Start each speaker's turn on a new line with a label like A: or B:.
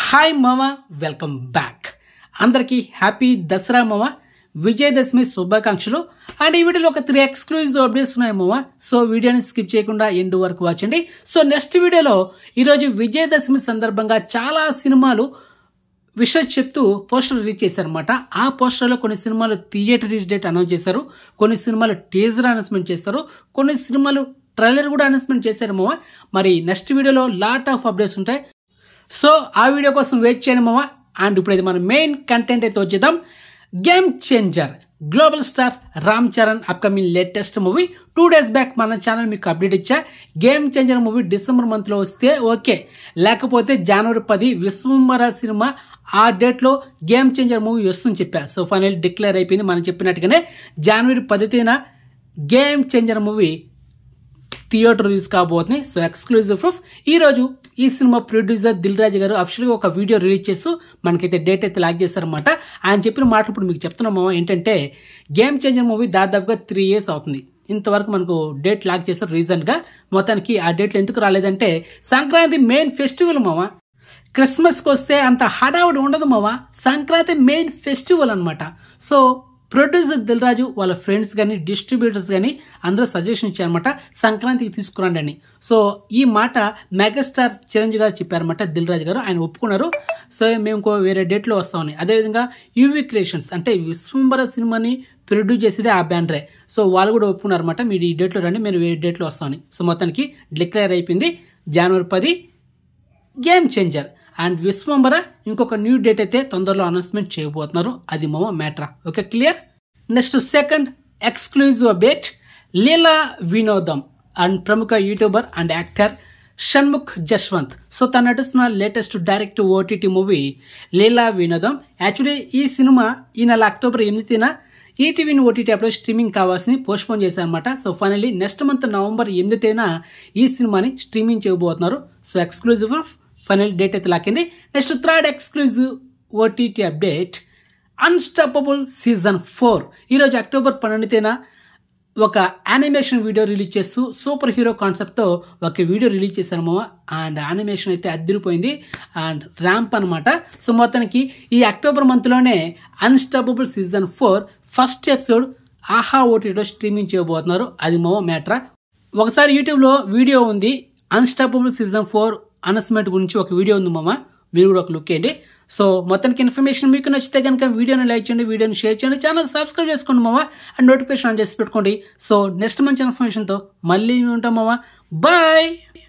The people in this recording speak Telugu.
A: హాయ్ మామ వెల్కమ్ బ్యాక్ అందరికీ హ్యాపీ దసరా మామ విజయదశమి శుభాకాంక్షలు అండ్ ఈ వీడియోలో ఒక త్రీ ఎక్స్క్లూజివ్ అప్డేట్స్ ఉన్నాయి మామ సో వీడియోని స్కిప్ చేయకుండా ఎండ్ వరకు వాచండి సో నెక్స్ట్ వీడియోలో ఈరోజు విజయదశమి సందర్భంగా చాలా సినిమాలు విషయం చెప్తూ పోస్టర్ రిలీజ్ చేశారనమాట ఆ పోస్టర్లో కొన్ని సినిమాలు థియేటర్ రిలీజ్ డేట్ అనౌన్స్ చేశారు కొన్ని సినిమాలు టీజర్ అనౌన్స్మెంట్ చేస్తారు కొన్ని సినిమాలు ట్రైలర్ కూడా అనౌన్స్మెంట్ చేశారు మరి నెక్స్ట్ వీడియోలో లాట్ ఆఫ్ అప్డేట్స్ ఉంటాయి సో ఆ వీడియో కోసం వెయిట్ చేయండి మామ అండ్ ఇప్పుడు ఇది మన మెయిన్ కంటెంట్ అయితే వచ్చేద్దాం game changer global star Ram Charan upcoming latest movie two days back మన ఛానల్ మీకు అప్డేట్ ఇచ్చా గేమ్ చేంజర్ మూవీ డిసెంబర్ మంత్లో వస్తే ఓకే లేకపోతే జనవరి పది విశ్వంబర సినిమా ఆ డేట్లో గేమ్ చేంజర్ మూవీ వస్తుందని చెప్పా సో ఫైనల్ డిక్లేర్ అయిపోయింది మనం చెప్పినట్టుగానే జనవరి పది తేదీన game changer movie theatre release కాబోతుంది సో ఎక్స్క్లూజివ్ ప్రూఫ్ ఈ రోజు ఈ సినిమా ప్రొడ్యూసర్ దిల్ రాజు గారు అఫిషియల్గా ఒక వీడియో రిలీజ్ చేస్తూ మనకైతే డేట్ అయితే లాక్ చేశారనమాట ఆయన చెప్పిన మాటలు ఇప్పుడు మీకు చెప్తున్నాము ఏంటంటే గేమ్ చేంజర్ మూవీ దాదాపుగా త్రీ ఇయర్స్ అవుతుంది ఇంతవరకు మనకు డేట్ లాక్ చేశారు రీసెంట్గా మొత్తానికి ఆ డేట్లు ఎందుకు రాలేదంటే సంక్రాంతి మెయిన్ ఫెస్టివల్ మామ క్రిస్మస్కి వస్తే అంత హడావుడి ఉండదు మావా సంక్రాంతి మెయిన్ ఫెస్టివల్ అనమాట సో ప్రొడ్యూసర్ దిల్రాజు వాళ్ళ ఫ్రెండ్స్ కానీ డిస్ట్రిబ్యూటర్స్ కానీ అందరూ సజెషన్ ఇచ్చారనమాట సంక్రాంతికి తీసుకురండి అని సో ఈ మాట మెగాస్టార్ చిరంజీవి గారు చెప్పారనమాట దిల్ రాజు గారు ఆయన ఒప్పుకున్నారు సో మేము ఇంకో వేరే డేట్లో వస్తామని అదేవిధంగా యూవీ క్రియేషన్స్ అంటే విశ్వంబర సినిమాని ప్రొడ్యూస్ చేసేది ఆ బ్యానరే సో వాళ్ళు కూడా ఒప్పుకున్నారన్నమాట మీరు ఈ డేట్లో రండి మీరు వేరే డేట్లో వస్తామని సో మొత్తానికి డిక్లేర్ అయిపోయింది జనవరి పది గేమ్ చేంజర్ అండ్ విశ్వంబర ఇంకొక న్యూ డేట్ అయితే తొందరలో అనౌన్స్మెంట్ చేయబోతున్నారు అది మో మ్యాట్రా okay clear next second exclusive update Leela Vinodham and ప్రముఖ YouTuber and actor Shanmukh Jaswanth so తను నటిస్తున్న latest direct OTT movie Leela Vinodham actually ఈ సినిమా ఈ నెల అక్టోబర్ ఎనిమిదిన ఈటీవీని ఓటీటీ యాప్లో స్ట్రీమింగ్ కావాల్సింది పోస్ట్పోన్ చేశారనమాట so finally next month November ఎనిమిదిన ఈ సినిమాని స్ట్రీమింగ్ చేయబోతున్నారు so exclusive of final date అయితే లాకింది next third exclusive OTT update unstoppable season four ఈరోజు అక్టోబర్ పన్నెండు తేదీన ఒక యానిమేషన్ వీడియో రిలీజ్ చేస్తూ సూపర్ హీరో కాన్సెప్ట్తో ఒక వీడియో రిలీజ్ చేశాము అండ్ యానిమేషన్ అయితే అద్దరిపోయింది అండ్ ర్యాంప్ అనమాట సో మొత్తానికి ఈ అక్టోబర్ మంత్లోనే unstoppable season four first episode Aha ఓటీలో స్ట్రీమింగ్ చేయబోతున్నారు అది మో మ్యాట్రా ఒకసారి యూట్యూబ్లో వీడియో ఉంది అన్స్టాపబుల్ సీజన్ ఫోర్ అనౌన్స్మెంట్ గురించి ఒక వీడియో ఉంది మామ మీరు కూడా ఒక లుక్ వేయండి సో మొత్తానికి ఇన్ఫర్మేషన్ మీకు నచ్చితే కనుక వీడియోని లైక్ చేయండి వీడియోని షేర్ చేయండి ఛానల్ సబ్స్క్రైబ్ చేసుకోండి మామ అండ్ నోటిఫికేషన్ ఆన్ చేసి పెట్టుకోండి సో నెక్స్ట్ మంచి ఇన్ఫర్మేషన్తో మళ్ళీ ఉంటాం మామ బాయ్